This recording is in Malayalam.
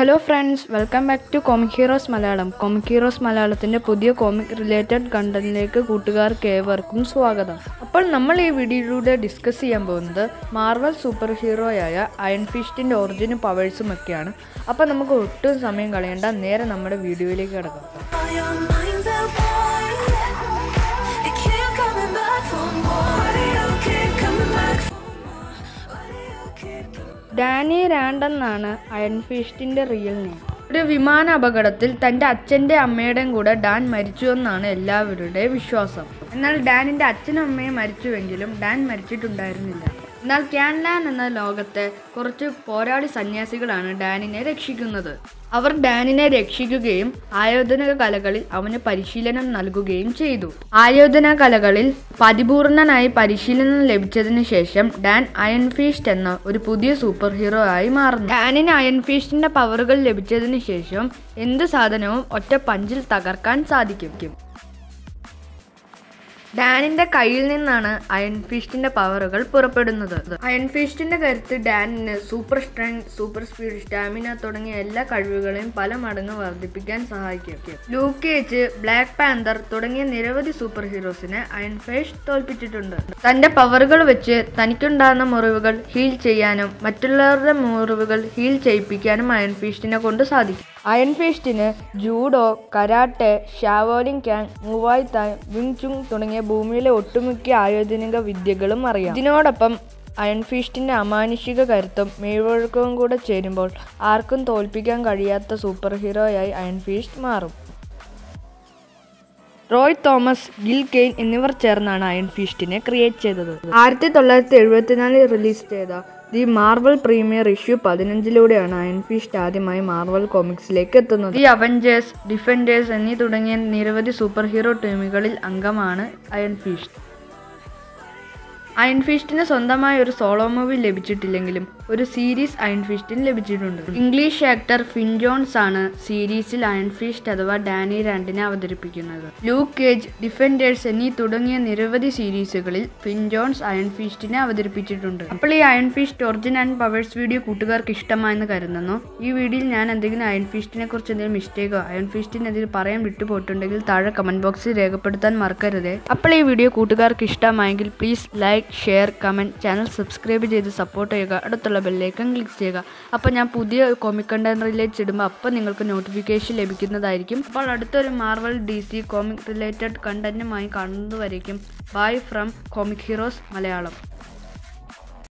Hello friends welcome back to comic heroes Malayalam comic heroes മലയാളത്തിൻ്റെ പുതിയ കോമിക് റിലേറ്റഡ് കണ്ടന്റിലേക്ക് കൂട്ടുകാർക്ക് ഏവർക്കും സ്വാഗതം അപ്പോൾ നമ്മൾ ഈ വീഡിയോയിലൂടെ ഡിസ്കസ് ചെയ്യാൻ പോകുന്നത് മാർവൽ സൂപ്പർ ഹീറോയായ അയൺ ഫിസ്റ്റിൻ്റെ ഒറിജിനും പവേഴ്സും ഒക്കെയാണ് അപ്പോൾ നമുക്ക് ഒട്ടും സമയം കളയണ്ട നേരെ നമ്മുടെ വീഡിയോയിലേക്ക് കിടക്കാം All your minds at war. It keep coming back for more. Why do you keep coming back for more? Why do you keep coming Danny Rand എന്നാണ് അയൺ ഫിസ്റ്റിന്റെ റിയൽ നെയിം ഒരു വിമാന അപകടത്തിൽ തന്റെ അച്ഛന്റെ അമ്മയുടെയും കൂടെ ഡാൻ മരിച്ചു എന്നാണ് എല്ലാവരുടെയും വിശ്വാസം എന്നാൽ ഡാനിന്റെ അച്ഛനും അമ്മയും മരിച്ചുവെങ്കിലും ഡാൻ മരിച്ചിട്ടുണ്ടായിരുന്നില്ല എന്നാൽ ക്യാൻലാൻ എന്ന ലോകത്തെ കുറച്ച് പോരാളി സന്യാസികളാണ് ഡാനിനെ രക്ഷിക്കുന്നത് അവർ ഡാനിനെ രക്ഷിക്കുകയും ആയോധന കലകളിൽ അവന് പരിശീലനം നൽകുകയും ചെയ്തു ആയോധന കലകളിൽ പരിപൂർണനായി പരിശീലനം ലഭിച്ചതിന് ശേഷം ഡാൻ അയൺ ഫീസ്റ്റ് എന്ന ഒരു പുതിയ സൂപ്പർ ഹീറോ ആയി മാറുന്നു ഡാനിന് അയൺ ഫീസ്റ്റിന്റെ പവറുകൾ ലഭിച്ചതിന് ശേഷം എന്ത് സാധനവും ഒറ്റ പഞ്ചിൽ തകർക്കാൻ സാധിക്കും ഡാനിന്റെ കയ്യിൽ നിന്നാണ് അയൺ ഫിസ്റ്റിന്റെ പവറുകൾ പുറപ്പെടുന്നത് അയൺ ഫിസ്റ്റിന്റെ കരുത്ത് ഡാനിന് super strength super speed stamina തുടങ്ങിയ എല്ലാ കഴിവുകളെയും പല മടങ്ങ് വർദ്ധിപ്പിക്കാൻ സഹായിക്കും ലൂക്കേജ് ബ്ലാക്ക് പാന്തർ തുടങ്ങിയ നിരവധി സൂപ്പർ ഹീറോസിനെ അയൺ ഫിസ്റ്റ് തോൽപ്പിച്ചിട്ടുണ്ട് തന്റെ പവറുകൾ വെച്ച് തനിക്കുണ്ടാകുന്ന മുറിവുകൾ ഹീൽ ചെയ്യാനും മറ്റുള്ളവരുടെ മുറിവുകൾ ഹീൽ ചെയ്യിപ്പിക്കാനും അയൺ ഫിസ്റ്റിനെ കൊണ്ട് സാധിക്കും അയൺ ഫിസ്റ്റിന് ജൂഡോ കരാട്ടെ ഷാവോലിൻ ക്യാങ് മൂവായ് തായ് വിങ് ചുങ് തുടങ്ങിയ ഭൂമിയിലെ ഒട്ടുമിക്ക ആയോധനിക വിദ്യകളും അറിയാം ഇതിനോടൊപ്പം അയൺ ഫിസ്റ്റിന്റെ അമാനുഷിക കരുത്തും മേഴ്വഴക്കവും കൂടെ ചേരുമ്പോൾ ആർക്കും തോൽപ്പിക്കാൻ കഴിയാത്ത സൂപ്പർ ഹീറോയായി അയൺ ഫിസ്റ്റ് മാറും റോയ് തോമസ് ഗിൽ കെയ്ൻ എന്നിവർ ചേർന്നാണ് അയൺ ഫീസ്റ്റിനെ ക്രിയേറ്റ് ചെയ്തത് ആയിരത്തി തൊള്ളായിരത്തി എഴുപത്തിനാലിൽ റിലീസ് ചെയ്ത ദി മാർവൽ പ്രീമിയർ ഇഷ്യൂ പതിനഞ്ചിലൂടെയാണ് അയൺ ഫീസ്റ്റ് ആദ്യമായി മാർവൽ കോമിക്സിലേക്ക് എത്തുന്നത് ദി അവഞ്ചേഴ്സ് ഡിഫൻഡേഴ്സ് എന്നീ തുടങ്ങിയ നിരവധി സൂപ്പർ ഹീറോ ടീമുകളിൽ അംഗമാണ് അയൺ ഫീസ്റ്റ് അയൺ ഫിസ്റ്റിന് സ്വന്തമായി ഒരു സോളോ മൂവി ലഭിച്ചിട്ടില്ലെങ്കിലും ഒരു സീരീസ് അയൺ ഫിസ്റ്റിന് ലഭിച്ചിട്ടുണ്ട് ഇംഗ്ലീഷ് ആക്ടർ ഫിൻ ജോൺസ് ആണ് സീരീസിൽ അയൺ ഫിസ്റ്റ് അഥവാ ഡാനി രാണ്ടിനെ അവതരിപ്പിക്കുന്നത് ലൂക്ക് കേജ് ഡിഫൻഡേഴ്സ് എന്നീ തുടങ്ങിയ നിരവധി സീരീസുകളിൽ ഫിൻ ജോൺസ് അയൺ ഫിസ്റ്റിനെ അവതരിപ്പിച്ചിട്ടുണ്ട് അപ്പോൾ ഈ iron fist origin and powers video കൂട്ടുകാർക്ക് ഇഷ്ടമായെന്ന് കരുതുന്നു ഈ വീഡിയോയിൽ ഞാൻ എന്തെങ്കിലും അയൺ ഫിസ്റ്റിനെ കുറിച്ച് എന്തെങ്കിലും മിസ്റ്റേക്കോ അയൺ ഫിസ്റ്റിന് എന്തെങ്കിലും പറയാൻ വിട്ടുപോയിട്ടുണ്ടെങ്കിൽ താഴെ കമന്റ് ബോക്സിൽ രേഖപ്പെടുത്താൻ മറക്കരുത് അപ്പോൾ ഈ വീഡിയോ കൂട്ടുകാർക്ക് ഇഷ്ടമായെങ്കിൽ please like share comment channel subscribe ചെയ്ത് സപ്പോർട്ട് ചെയ്യുക അടുത്തുള്ള ബെല്ലേക്കൻ ക്ലിക്ക് ചെയ്യുക അപ്പോൾ ഞാൻ പുതിയ കോമിക് കണ്ടന്റ് റിലേറ്റ് ഇടുമ്പോൾ അപ്പോൾ നിങ്ങൾക്ക് നോട്ടിഫിക്കേഷൻ ലഭിക്കുന്നതായിരിക്കും അപ്പോൾ അടുത്തൊരു Marvel D C comic related കണ്ടന്റുമായി കാണുന്നതുവരേക്കും bye from comic heroes Malayalam